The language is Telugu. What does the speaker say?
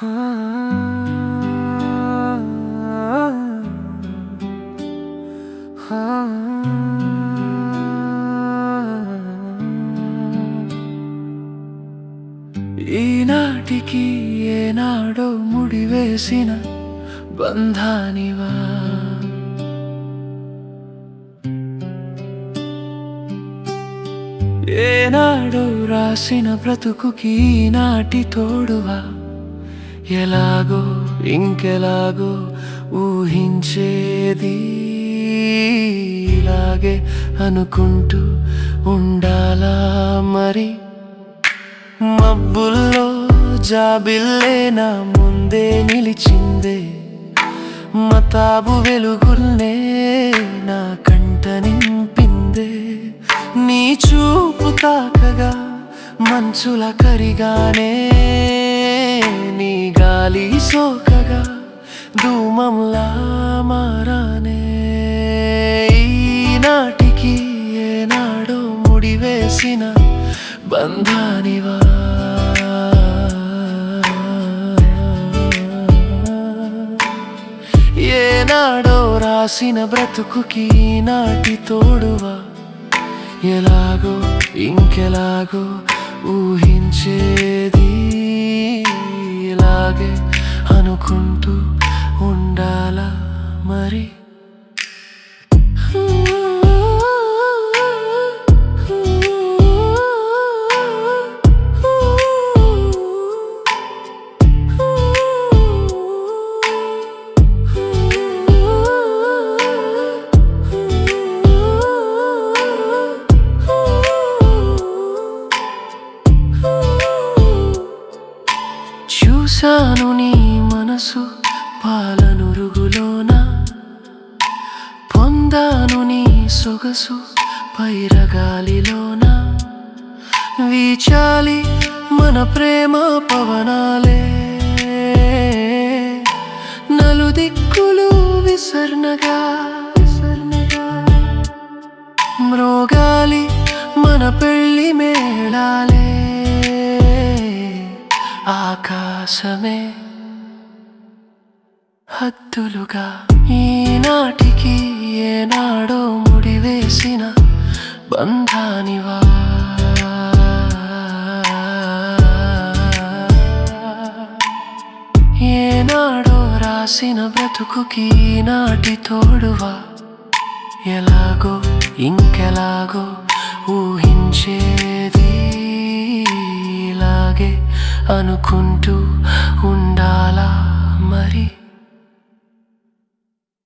ఈనాటికి ఏనాడో ముడివేసిన బంధానివా ఏనాడో రాసిన బ్రతుకుకి ఈనాటి తోడువా ఎలాగో ఇంకెలాగో ఊహించేది ఇలాగే అనుకుంటూ ఉండాలా మరి మబ్బుల్లో జాబిల్లే నా ముందే నిలిచిందే మతాబు వెలుగుల్నే నా కంట నింపిందే నీ చూపు తాకగా మంచుల కరిగానే నీ గాలి సోకగా ధూమంలా మారానే ఈనాటికి ఏనాడో ముడివేసిన బంధానివా ఏనాడో రాసిన బ్రతుకుకి నాటి తోడువా ఎలాగో ఇంకెలాగో ఊహించేది ఇలాగే అనుకుంటూ ఉండాలా మరి చూశాను నీ మనసు పాలనురుగులోన పొందాను నీ సొగసు పైరగాలిలోన వీచాలి మన ప్రేమ పవనాలే నలుదిక్కులు విసర్నగా విసర్నగా మ్రోగాలి మన పెళ్ళి మేళాలే ఆకాశమే హద్దులుగా ఈనాటికి ఏనాడో ముడివేసిన బంధానివా ఏనాడో రాసిన బ్రతుకుకి నాటి తోడువా ఎలాగో ఇంకెలాగో ఊహించేది ఇలాగే అనుకుంటూ